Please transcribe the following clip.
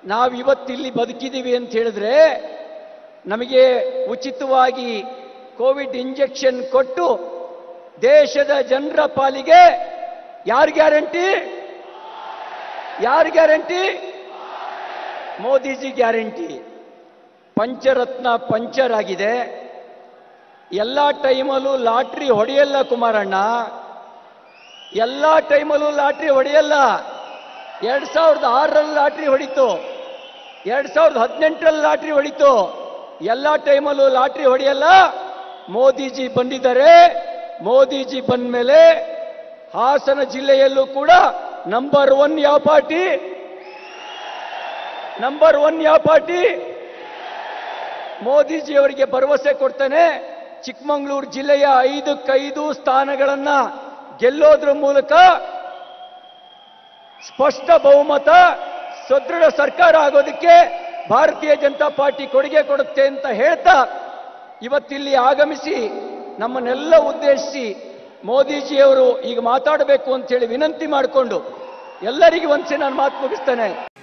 ನಾವು ಇವತ್ತಿಲ್ಲಿ ಬದುಕಿದ್ದೀವಿ ಅಂತ ಹೇಳಿದ್ರೆ ನಮಗೆ ಉಚಿತವಾಗಿ ಕೋವಿಡ್ ಇಂಜೆಕ್ಷನ್ ಕೊಟ್ಟು ದೇಶದ ಜನರ ಪಾಲಿಗೆ ಯಾರು ಗ್ಯಾರಂಟಿ ಯಾರು guarantee Modiji guarantee Pancharatna puncture ಆಗಿದೆ ಎಲ್ಲ ಟೈಮಲ್ಲೂ ಲಾಟ್ರಿ ಹೊಡೆಯಲ್ಲ ಕುಮಾರಣ್ಣ ಎಲ್ಲ ಟೈಮಲ್ಲೂ ಲಾಟ್ರಿ ಹೊಡೆಯಲ್ಲ ಎರಡ್ ಸಾವಿರದ ಆರರಲ್ಲಿ ಲಾಟ್ರಿ ಹೊಡಿತು ಎರಡ್ ಸಾವಿರದ ಹದಿನೆಂಟರಲ್ಲಿ ಲಾಟ್ರಿ ಹೊಡಿತು ಎಲ್ಲ ಟೈಮಲ್ಲೂ ಲಾಟ್ರಿ ಹೊಡೆಯಲ್ಲ ಮೋದಿಜಿ ಬಂದಿದ್ದಾರೆ ಮೋದಿಜಿ ಬಂದ ಮೇಲೆ ಹಾಸನ ಜಿಲ್ಲೆಯಲ್ಲೂ ಕೂಡ ನಂಬರ್ ಒನ್ ಯಾವ ಪಾರ್ಟಿ ನಂಬರ್ ಒನ್ ಯಾವ ಪಾರ್ಟಿ ಮೋದಿಜಿ ಅವರಿಗೆ ಭರವಸೆ ಕೊಡ್ತಾನೆ ಚಿಕ್ಕಮಗಳೂರು ಜಿಲ್ಲೆಯ ಐದಕ್ಕೈದು ಸ್ಥಾನಗಳನ್ನ ಗೆಲ್ಲೋದ್ರ ಮೂಲಕ ಸ್ಪಷ್ಟ ಬಹುಮತ ಸದೃಢ ಸರ್ಕಾರ ಆಗೋದಕ್ಕೆ ಭಾರತೀಯ ಜನತಾ ಪಾರ್ಟಿ ಕೊಡುಗೆ ಕೊಡುತ್ತೆ ಅಂತ ಹೇಳ್ತಾ ಇವತ್ತಿಲ್ಲಿ ಆಗಮಿಸಿ ನಮ್ಮನ್ನೆಲ್ಲ ಉದ್ದೇಶಿಸಿ ಮೋದಿಜಿಯವರು ಈಗ ಮಾತಾಡಬೇಕು ಅಂತ ಹೇಳಿ ವಿನಂತಿ ಮಾಡಿಕೊಂಡು ಎಲ್ಲರಿಗೂ ಒಂದ್ಸೆ ನಾನು ಮಾತು ಮುಗಿಸ್ತೇನೆ